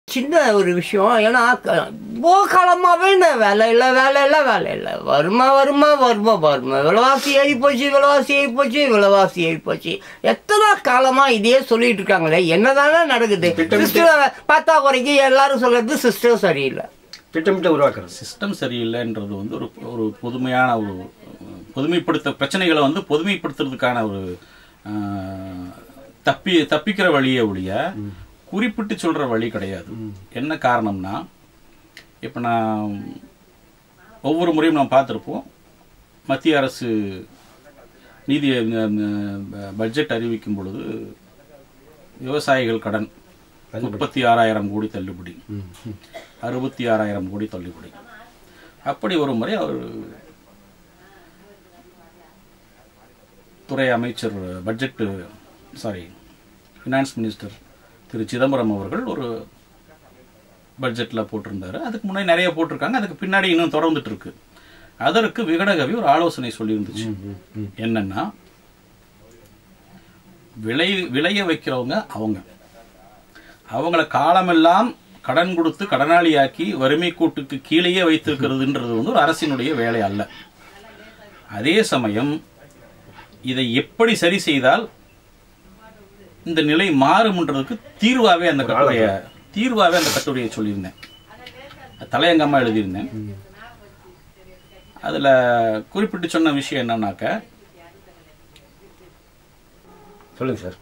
சின்ன ஒரு விஷயம் ஏன்னா போ காலமாகவே இந்த வேலை இல்லை வேலை இல்லை வேலை இல்லை வருமா வருமா வருமா வருமா விலைவாசி ஏறி போச்சு விலைவாசி ஏறி போச்சு விலைவாசி ஏறி போச்சு எத்தனை காலமாக இதையே சொல்லிட்டு இருக்காங்களே என்னதானே நடக்குது சிஸ்டம் பத்தாக்குறைக்கு எல்லாரும் சொல்றது சிஸ்டம் சரியில்லை திட்டமிட்ட உருவாக்குறது சிஸ்டம் சரியில்லைன்றது வந்து ஒரு ஒரு பொதுமையான ஒரு பொதுமைப்படுத்த பிரச்சனைகளை வந்து பொதுமைப்படுத்துறதுக்கான ஒரு ஆஹ், தப்பி தப்பிக்கிற வழியே ஒழிய குறிப்பிட்டு சொல்ற வழி கிடையாது என்ன காரணம்னா இப்போ நான் ஒவ்வொரு முறையும் நாம் பார்த்துருப்போம் மத்திய அரசு நிதி அஹ், பட்ஜெட் அறிவிக்கும் பொழுது விவசாயிகள் கடன் முப்பத்தி ஆறாயிரம் கோடி தள்ளுபடி அறுபத்தி ஆறாயிரம் கோடி தள்ளுபடி அப்படி ஒரு முறை அவர் துறை அமைச்சர் பட்ஜெட் சாரி ஃபினான்ஸ் மினிஸ்டர் திரு சிதம்பரம் அவர்கள் ஒரு பட்ஜெட்டில் போட்டிருந்தாரு அதுக்கு முன்னாடி நிறைய போட்டிருக்காங்க அதுக்கு பின்னாடி இன்னும் தொடர்ந்துட்டு இருக்கு அதற்கு விகடகவி ஒரு ஆலோசனை சொல்லியிருந்துச்சு என்னன்னா விளை விளைய வைக்கிறவங்க அவங்க அவங்கள காலமெல்லாம் கடன் கொடுத்து கடனாளியாக்கி வறுமை கூட்டுக்கு கீழேயே வைத்திருக்கிறதுன்றது வந்து ஒரு அரசினுடைய வேலை அல்ல அதே சமயம் இதை எப்படி சரி செய்தால் இந்த நிலை மாறும்ன்றதுக்கு தீர்வாவே அந்த கட்டுரைய தீர்வாவே அந்த கட்டுரையை சொல்லியிருந்தேன் தலையங்கமா எழுதியிருந்தேன் அதுல குறிப்பிட்டு சொன்ன விஷயம் என்னன்னாக்க சொல்லுங்க சார்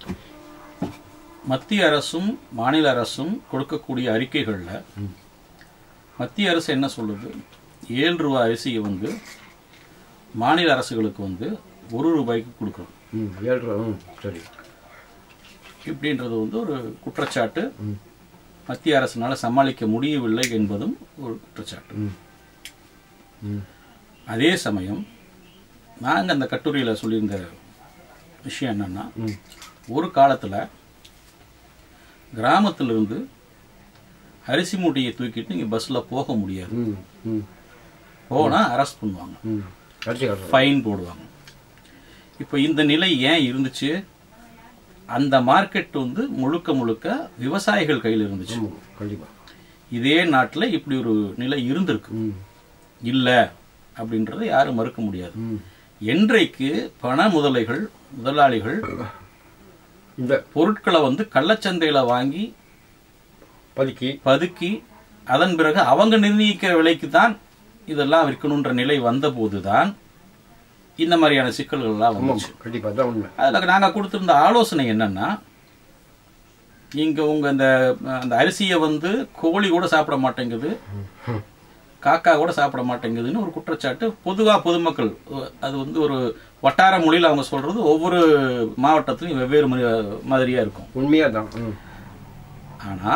மத்திய அரசும் மாநில அரசும் கொடுக்கக்கூடிய அறிக்கைகள்ல மத்திய அரசு என்ன சொல்லுது ஏழு ரூபாய் அரிசியை வந்து மாநில அரசுகளுக்கு வந்து ஒரு ரூபாய்க்கு கொடுக்குறோம் ம் ஏழு ரூபா ம் சரி இப்படின்றது வந்து ஒரு குற்றச்சாட்டு மத்திய அரசினால சமாளிக்க முடியவில்லை என்பதும் ஒரு குற்றச்சாட்டு ம் ம் அதே சமயம் நாங்கள் அந்த கட்டுரையில் சொல்லியிருந்த விஷயம் என்னன்னா ம் ஒரு காலத்தில் கிராமத்திலிருந்து அரிசி மூட்டையை தூக்கிட்டு நீங்கள் பஸ்ஸில் போக முடியாது ம் ம் போனால் அரெஸ்ட் பண்ணுவாங்க ம் அடிச்சு காட்டுறோம் ஃபைன் போடுவாங்க இப்போ இந்த நிலை ஏன் இருந்துச்சு அந்த மார்க்கெட் வந்து முழுக்க முழுக்க விவசாயிகள் கையில் இருந்துச்சு ம் கண்டிப்பா இதே நாட்டில் இப்படி ஒரு நிலை இருந்திருக்கு ம் இல்லை அப்படின்றத யாரும் மறுக்க முடியாது ம் என்றைக்கு பண முதலைகள் முதலாளிகள் இந்த பொருட்களை வந்து கள்ளச்சந்தையில வாங்கி பதுக்கி பதுக்கி அதன் பிறகு அவங்க நிர்ணயிக்கிற விலைக்கு தான் இதெல்லாம் விற்கணுன்ற நிலை வந்த போதுதான் இந்த மாதிரியான சிக்கல்கள் எல்லாம் ஆமாம் வந்துச்சு கண்டிப்பா அதான் உண்மை அதுல நாங்க கொடுத்திருந்த ஆலோசனை என்னன்னா இங்க உங்க இந்த அந்த அரிசியை வந்து கோழி கூட சாப்பிட மாட்டேங்குது காக்கா கூட சாப்பிட மாட்டேங்குதுன்னு ஒரு குற்றச்சாட்டு பொதுவா பொதுமக்கள் அஹ், அது வந்து ஒரு வட்டார மொழியில் அவங்க சொல்றது ஒவ்வொரு மாவட்டத்திலும் வெவ்வேறு ம- மாதிரியா இருக்கும் உண்மையா தான் ம் ஆனா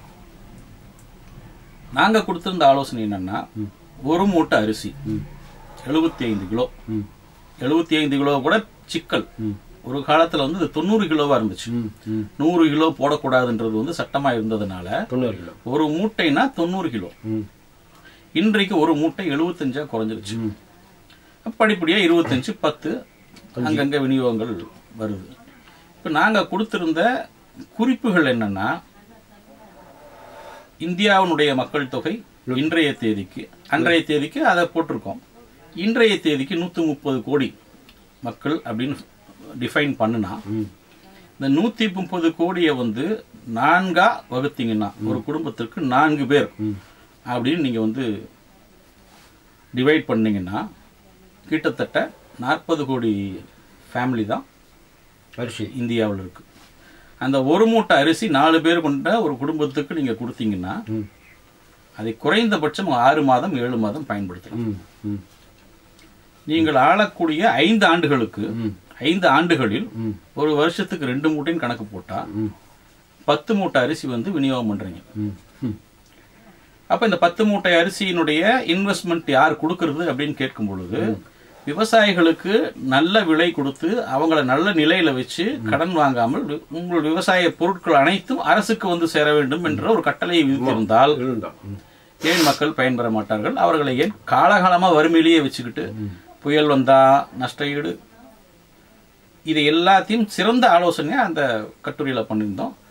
நாங்க கொடுத்திருந்த ஆலோசனை என்னன்னா ஒரு மூட்டை அரிசி ம் எழுபத்தி ஐந்து கிலோ ம் எழுபத்தி ஐந்து கிலோ கூட சிக்கல் ம் ஒரு காலத்துல வந்து இது தொண்ணூறு கிலோவா இருந்துச்சு ம் ம் நூறு கிலோ போடக்கூடாதுன்றது வந்து சட்டமா இருந்ததுனால தொண்ணூறு கிலோ ஒரு மூட்டைனா தொண்ணூறு கிலோ ம் இன்றைக்கு ஒரு மூட்டை எழுபத்தஞ்சா குறைஞ்சிருச்சு ம் படிப்படியா இருபத்தஞ்சு பத்து அங்கங்க விநியோகங்கள் வருது இப்ப நாங்க கொடுத்திருந்த குறிப்புகள் என்னன்னா இந்தியாவினுடைய மக்கள் தொகை இன்றைய தேதிக்கு அன்றைய தேதிக்கு அதை போட்டிருக்கோம் இன்றைய தேதிக்கு நூத்தி முப்பது கோடி மக்கள் அப்படின்னு டிஃபைன் பண்ணுனா ம் இந்த நூத்தி முப்பது கோடியை வந்து நான்கா வகுத்தீங்கன்னா ஒரு குடும்பத்திற்கு நான்கு பேர் அப்படின்னு நீங்க வந்து டிவைட் பண்ணீங்கன்னா கிட்டத்தட்ட நாற்பது கோடி ஃபேமிலி தான் அரிசி இந்தியாவில் இருக்கு அந்த ஒரு மூட்டை அரிசி நாலு பேர் கொண்ட ஒரு குடும்பத்துக்கு நீங்க கொடுத்தீங்கன்னா ம் அதை குறைந்தபட்சம் ஆறு மாதம் ஏழு மாதம் பயன்படுத்தலாம் ம் ம் நீங்கள் ஆளக்கூடிய ஐந்து ஆண்டுகளுக்கு ம். ஐந்து ஆண்டுகளில் ம் ஒரு வருஷத்துக்கு ரெண்டு மூட்டைன்னு கணக்கு போட்டா ம் பத்து மூட்டை அரிசி வந்து விநியோகம் பண்றீங்க ம் ம் அப்ப இந்த பத்து மூட்டை அரிசியினுடைய இன்வெஸ்ட்மெண்ட் யார் கொடுக்கறது அப்படின்னு கேட்கும் பொழுது விவசாயிகளுக்கு நல்ல விலை கொடுத்து அவங்கள நல்ல நிலையில வச்சு கடன் வாங்காமல் வி- உங்கள் விவசாய பொருட்கள் அனைத்தும் அரசுக்கு வந்து சேர வேண்டும் என்ற ஒரு கட்டளையை விதித்திருந்தால் இருந்தான் ம் ஏன் மக்கள் பயன்பெற மாட்டார்கள் அவர்களை ஏன் காலகாலமா வறுமையிலேயே வச்சுக்கிட்டு புயல் வந்தா நஷ்ட ஈடு இது எல்லாத்தையும் சிறந்த ஆலோசனையா அந்த கட்டுரையில பண்ணியிருந்தோம்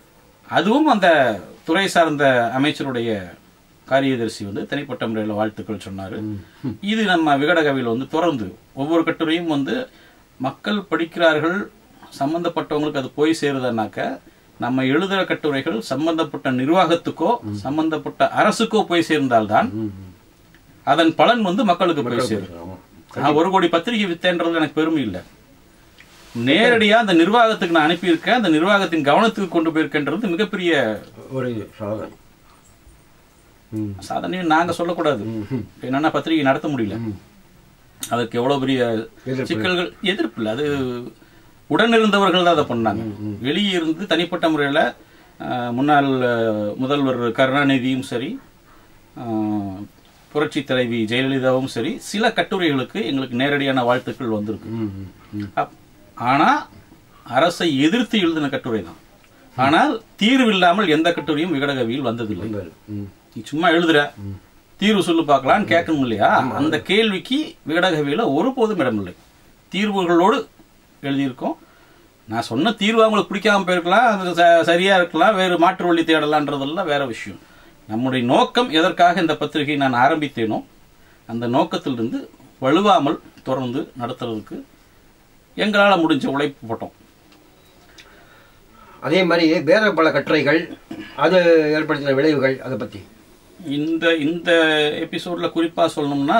அதுவும் அந்த துறை சார்ந்த அமைச்சருடைய காரியதர்சி வந்து தனிப்பட்ட முறையில் வாழ்த்துக்கள் சொன்னாரு இது நம்ம விகடகவியில் வந்து தொடர்ந்து ஒவ்வொரு கட்டுரையும் வந்து மக்கள் படிக்கிறார்கள் சம்பந்தப்பட்டவங்களுக்கு அது போய் சேருதுன்னாக்க நம்ம எழுதுகிற கட்டுரைகள் சம்பந்தப்பட்ட நிர்வாகத்துக்கோ சம்பந்தப்பட்ட அரசுக்கோ போய் சேர்ந்தால்தான் அதன் பலன் வந்து மக்களுக்கு போய் சேரும் ஆமா. நான் ஒரு கோடி பத்திரிகை வித்தேன்றது எனக்கு பெருமை இல்லை நேரடியா அந்த நிர்வாகத்துக்கு நான் அனுப்பியிருக்கேன் அந்த நிர்வாகத்தின் கவனத்துக்கு கொண்டு போயிருக்கேன்றது மிகப்பெரிய ஒரு இது சாதனை ம் சாதனையும் நாங்க சொல்லக்கூடாது ம். என்னன்னா பத்திரிகை நடத்த முடியல அதற்கு எவ்வளவு பெரிய எதிர்ப்பு. சிக்கல்கள் எதிர்ப்பு இல்லை அது உடனிருந்தவர்கள் தான் அதை பண்ணாங்க வெளியே இருந்து தனிப்பட்ட முறையில அஹ், முன்னாள் அஹ், முதல்வர் கருணாநிதியும் சரி அஹ், புரட்சி தலைவி ஜெயலலிதாவும் சரி சில கட்டுரைகளுக்கு எங்களுக்கு நேரடியான வாழ்த்துக்கள் வந்திருக்கு ம் ம், ம் அப்- ஆனா அரசை எதிர்த்து எழுதின கட்டுரை தான் ஆனால் தீர்வு இல்லாமல் எந்த கட்டுரையும் விகடகவியில் வந்ததில்லை வந்தாரு. ம் நீ சும்மா எழுதுற தீர்வு சொல்லு பார்க்கலான்னு கேட்கணும் இல்லையா அந்த கேள்விக்கு விகடகவியில ஒருபோதும் இடமில்லை தீர்வுகளோடு எழுதியிருக்கோம் நான் சொன்ன தீர்வு அவங்களுக்கு பிடிக்காம போயிருக்கலாம் அது ச- சரியா இருக்கலாம் வேறு மாற்று வழி தேடலான்றதெல்லாம் வேற விஷயம் நம்முடைய நோக்கம் எதற்காக இந்த பத்திரிகை நான் ஆரம்பித்தேனோ அந்த நோக்கத்திலிருந்து வலுவாமல் தொடர்ந்து நடத்துறதுக்கு எங்களால் முடிஞ்ச உழைப்பு போட்டோம் அதே மாதிரி வேற பல கட்டுரைகள் அது ஏற்படுத்தின விளைவுகள் அதை பத்தி இந்த இந்த எபிசோட்ல குறிப்பா சொல்லணும்னா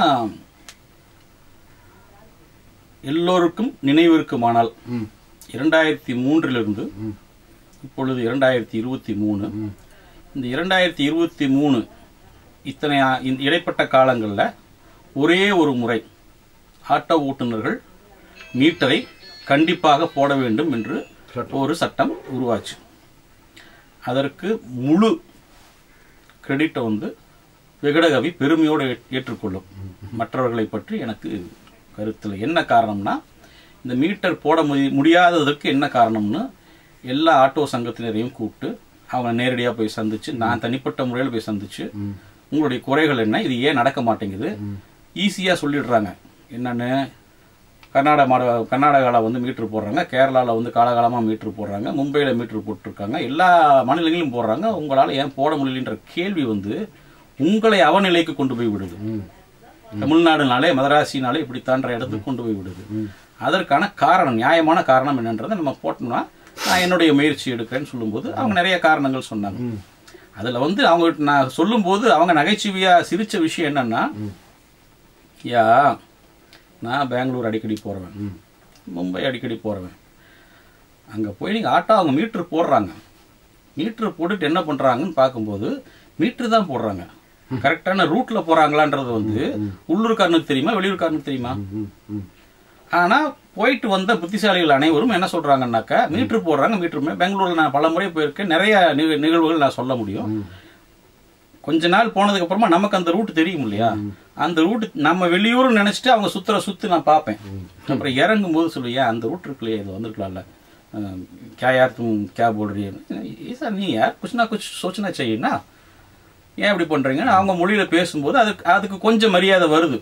எல்லோருக்கும் நினைவிருக்குமானால் ம் இரண்டாயிரத்தி மூன்றிலிருந்து ம். இப்பொழுது இரண்டாயிரத்தி இருபத்தி மூணு இந்த இரண்டாயிரத்தி இருபத்தி மூணு இத்தனை ஆ- இந்த இடைப்பட்ட காலங்களில் ஒரே ஒரு முறை ஆட்டோ ஓட்டுநர்கள் மீட்டரை கண்டிப்பாக போட வேண்டும் என்று ஒரு சட்டம் உருவாச்சு அதற்கு முழு கிரெடிட்டை வந்து விகடகவி பெருமையோடு ஏ- ஏற்றுக்கொள்ளும் மற்றவர்களை பற்றி எனக்கு கருத்தில் என்ன காரணம்னா இந்த மீட்டர் போட முடி- முடியாததற்கு என்ன காரணம்னு எல்லா ஆட்டோ சங்கத்தினரையும் கூப்பிட்டு அவங்க நேரடியாக போய் சந்திச்சு நான் தனிப்பட்ட முறையில் போய் சந்திச்சு உங்களுடைய குறைகள் என்ன இது ஏன் நடக்க மாட்டேங்குது ஈஸியாக சொல்லிடுறாங்க என்னன்னு கர்நாடக மாட கர்நாடகாவில் வந்து மீட்ரு போடுறாங்க கேரளாவில் வந்து காலகாலமாக மீட்ரு போடுறாங்க மும்பையில் மீட்ரு போட்டிருக்காங்க எல்லா மாநிலங்களிலும் போடுறாங்க உங்களால் ஏன் போட முடியலன்ற கேள்வி வந்து உங்களை அவநிலைக்கு கொண்டு போய் விடுது தமிழ்நாடுனாலே மதராசினாலே இப்படித்தான்ற இடத்துக்கு கொண்டு போய் விடுது அதற்கான காரணம் நியாயமான காரணம் என்னன்றதை நம்ம போட்டோம்னா நான் என்னுடைய முயற்சி எடுக்கிறேன்னு சொல்லும்போது அவங்க நிறைய காரணங்கள் சொன்னாங்க அதில் வந்து அவங்க நான் சொல்லும்போது அவங்க நகைச்சுவையாக சிரிச்ச விஷயம் என்னன்னா யா நான் பெங்களூர் அடிக்கடி போகிறவன் மும்பை அடிக்கடி போகிறவன் அங்கே போய் நீங்கள் ஆட்டோ அவங்க மீட்ரு போடுறாங்க மீட்ரு போட்டுட்டு என்ன பண்ணுறாங்கன்னு பார்க்கும்போது மீட்ரு தான் போடுறாங்க கரெக்டான ரூட்டில் போகிறாங்களான்றது வந்து உள்ளூர்காரனுக்கு தெரியுமா வெளியூர்காரனுக்கு தெரியுமா ம் ம் ஆனால் போயிட்டு வந்த புத்திசாலிகள் அனைவரும் என்ன சொல்கிறாங்கன்னாக்கா மீட்ரு போடுறாங்க மீட்ரு பெங்களூரில் நான் பல முறை போயிருக்கேன் நிறைய நிக- நிகழ்வுகள் நான் சொல்ல முடியும் கொஞ்ச நாள் போனதுக்கு அப்புறமா நமக்கு அந்த ரூட் தெரியும் இல்லையா அந்த ரூட் நம்ம வெளியூர் நினைச்சிட்டு அவங்க சுத்துற சுத்து நான் பார்ப்பேன் அப்புறம் இறங்கும் போது சொல்லுவியா அந்த ரூட் இருக்குல்லையே இது வந்திருக்கலாம்ல அஹ், क्या यार तुम क्या बोल रही है ये सर नहीं यार कुछ ना कुछ सोचना चाहिए ना ஏன் இப்படி பண்றீங்கன்னு அவங்க மொழியில பேசும்போது அதுக்கு அதுக்கு கொஞ்சம் மரியாதை வருது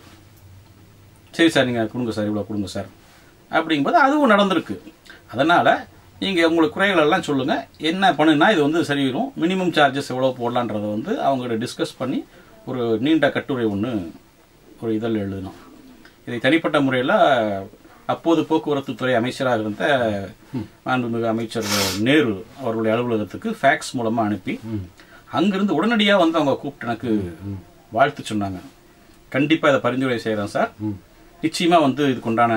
சரி சார் நீங்க கொடுங்க சார் இவ்வளோ கொடுங்க சார் அப்படிங்கும்போது அதுவும் நடந்திருக்கு அதனால நீங்க உங்களுக்கு குறைகள் எல்லாம் சொல்லுங்க என்ன பண்ணுனா இது வந்து சரியிடும் மினிமம் சார்ஜஸ் எவ்வளோ போடலான்றதை வந்து அவங்கள்ட்ட டிஸ்கஸ் பண்ணி ஒரு நீண்ட கட்டுரை ஒன்று ஒரு இதழ் எழுதினோம் இதை தனிப்பட்ட முறையில் அப்போது போக்குவரத்து துறை அமைச்சராக இருந்த மாண்புமிகு அமைச்சர் நேரு அவர்களுடைய அலுவலகத்துக்கு ஃபேக்ஸ் மூலமா அனுப்பி அங்கிருந்து உடனடியாக வந்து அவங்க கூப்பிட்டு எனக்கு வாழ்த்து சொன்னாங்க கண்டிப்பா இதை பரிந்துரை செய்கிறேன் சார் நிச்சயமா வந்து இதுக்குண்டான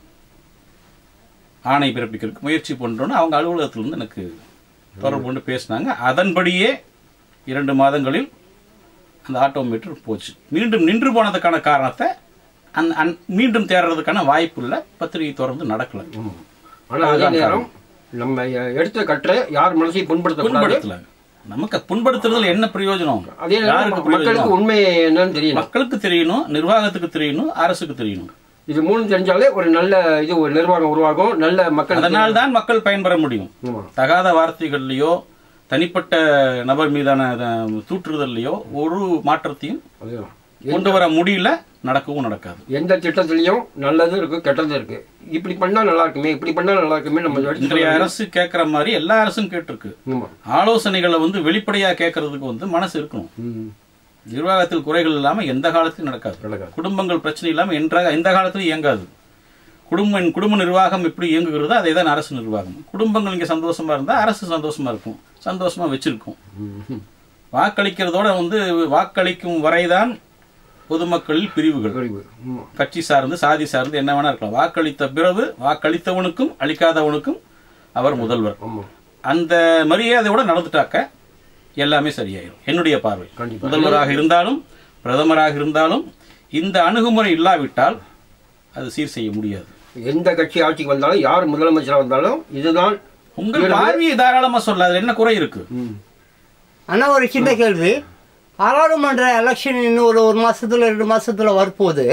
ஆணை பிறப்பிக்கிறதுக்கு முயற்சி பண்றோம்னு அவங்க அலுவலகத்திலிருந்து எனக்கு தொடர்பு கொண்டு பேசினாங்க அதன்படியே இரண்டு மாதங்களில் அந்த ஆட்டோமீட்டர் போச்சு மீண்டும் நின்று போனதுக்கான காரணத்தை அந் அந் மீண்டும் தேடுறதுக்கான வாய்ப்பு இல்லை பத்திரிகை தொடர்ந்து நடக்கல ஆனா அதே நேரம் நம்ம எடுத்த கட்டுரை யார் மனசையும் புண்படுத்தக்கூடாது புண்படுத்தல நமக்கு புண்படுத்துறதுல என்ன பிரயோஜனம் அதே நேரம் யாருக்கு மக்களுக்கு பிரயோஜனம் உண்மை என்னன்னு தெரியணும் மக்களுக்கு தெரியணும் நிர்வாகத்துக்கு தெரியணும் அரசுக்கு தெரியணும் இது மூணு தெரிஞ்சாலே ஒரு நல்ல இது ஒரு நிர்வாகம் உருவாகும் நல்ல மக்கள் அதனால் தான் மக்கள் பயன்பெற முடியும் ஆமா. தகாத வார்த்தைகள்லயோ தனிப்பட்ட நபர் மீதான அஹ், தூற்றுதல்லையோ ஒரு மாற்றத்தையும் அதுதான். கொண்டு வர முடியல நடக்கவும் நடக்காது எந்த திட்டத்திலையும் நல்லதும் இருக்கு கெட்டதும் இருக்கு இப்படி பண்ணா நல்லா இருக்குமே இப்படி பண்ணா நல்லா இருக்குமே நம்ம எடுத்து இன்றைய சொல்ல அரசு கேட்குற மாதிரி எல்லா அரசும் கேட்டிருக்கு ஆமா ஆலோசனைகளை வந்து வெளிப்படையா கேட்கறதுக்கு வந்து மனசு இருக்கணும் ம். நிர்வாகத்தில் குறைகள் இல்லாம எந்த காலத்திலும் நடக்காது நடக்காது. குடும்பங்கள் பிரச்சனை இல்லாம என்ற எந்த காலத்திலும் இயங்காது குடும்ப குடும்ப நிர்வாகம் எப்படி இயங்குகிறதோ அதே தான் அரசு நிர்வாகம் குடும்பங்கள் இங்க சந்தோஷமா இருந்தா அரசு சந்தோஷமா இருக்கும் சந்தோஷமா வச்சிருக்கும் ம். வாக்களிக்கிறதோட வந்து வாக்களிக்கும் வரைதான் பொதுமக்களில் பிரிவுகள் புரியுது. ஆமா. கட்சி சார்ந்து சாதி சார்ந்து என்ன வேணா இருக்கலாம் வாக்களித்த பிறகு வாக்களித்தவனுக்கும் அளிக்காதவனுக்கும் அவர் முதல்வர் ஆமா அந்த மரியாதையோட நடந்துட்டாக்க எல்லாமே சரியாயிரும் என்னுடைய பார்வை கண்டிப்பா. முதல்வராக இருந்தாலும் பிரதமராக இருந்தாலும் இந்த அணுகுமுறை இல்லாவிட்டால் அது சீர் செய்ய முடியாது எந்த கட்சி ஆட்சிக்கு வந்தாலும் யார் முதலமைச்சரா வந்தாலும் இதுதான் உங்கள் பார்வையை தாராளமா சொல்ல அதுல என்ன குறை இருக்கு ம். ஆனா ஒரு சின்ன கேள்வி பாராளுமன்ற எலெக்ஷன் இன்னும் ஒரு ஒரு மாசத்துல ரெண்டு மாசத்துல வரப்போகுது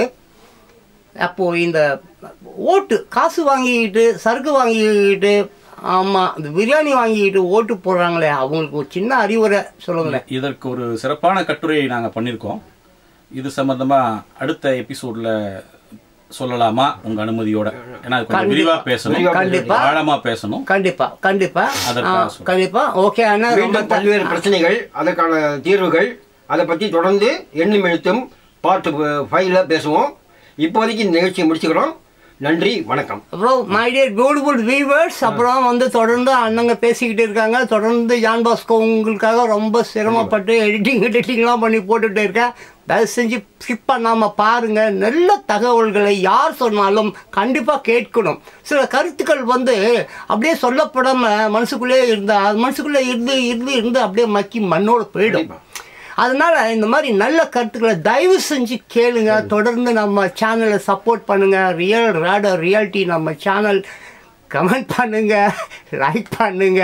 அப்போ இந்த ஓட்டு காசு வாங்கிக்கிட்டு சரக்கு வாங்கிக்கிட்டு ஆமா இந்த பிரியாணி வாங்கிக்கிட்டு ஓட்டு போடுறாங்களே அவங்களுக்கு ஒரு சின்ன அறிவுரை சொல்லுங்களேன் இதற்கு ஒரு சிறப்பான கட்டுரையை நாங்க பண்ணியிருக்கோம் இது சம்பந்தமா அடுத்த எபிசோட்ல சொல்லலாமா உங்க அனுமதியோட ஏன்னா அது கொஞ்சம் விரிவா பேசணும் கண்டிப்பா. ஆழமா பேசணும் கண்டிப்பா கண்டிப்பா அதற்காக ஆ, சொல்றேன். கண்டிப்பா ஓகே அண்ணா ரொம்ப மீண்டும் பல்வேறு பிரச்சனைகள் அதற்கான தீர்வுகள் அதை பற்றி தொடர்ந்து எண்ணும் எழுத்தும் பார்ட் ஃபைவ்ல பேசுவோம் இப்போதைக்கு இந்த நிகழ்ச்சியை முடிச்சுக்கிறோம் நன்றி வணக்கம் அப்புறம் மை டியர் பியூட்டிஃபுல் வீவர்ஸ் அப்புறம் வந்து தொடர்ந்து அண்ணங்க பேசிக்கிட்டு இருக்காங்க தொடர்ந்து ஜான் பாஸ்கோ உங்களுக்காக ரொம்ப சிரமப்பட்டு எடிட்டிங் எடிட்டிங்லாம் பண்ணி போட்டுட்டு இருக்கேன் தயவு செஞ்சு ஸ்கிப் பண்ணாமல் பாருங்க நல்ல தகவல்களை யார் சொன்னாலும் கண்டிப்பாக கேட்கணும் சில கருத்துக்கள் வந்து அப்படியே சொல்லப்படாமல் மனசுக்குள்ளே இருந்தா அது மனசுக்குள்ளே இருந்து இருந்து இருந்து அப்படியே மக்கி மண்ணோட போயிடும் கண்டிப்பா. அதனால இந்த மாதிரி நல்ல கருத்துக்களை தயவு செஞ்சு கேளுங்க தொடர்ந்து நம்ம சேனலை சப்போர்ட் பண்ணுங்க ரியல் ரேடர் ரியாலிட்டி நம்ம சேனல் கமெண்ட் பண்ணுங்க லைக் பண்ணுங்க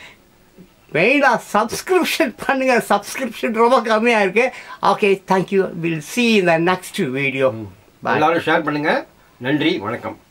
மெயினாக சப்ஸ்கிரிப்ஷன் பண்ணுங்க சப்ஸ்கிரிப்ஷன் ரொம்ப கம்மியாக இருக்கு ஓகே தேங்க்யூ வில் சி இந்த நெக்ஸ்ட் வீடியோ பாய் எல்லாரும் ஷேர் பண்ணுங்க நன்றி வணக்கம்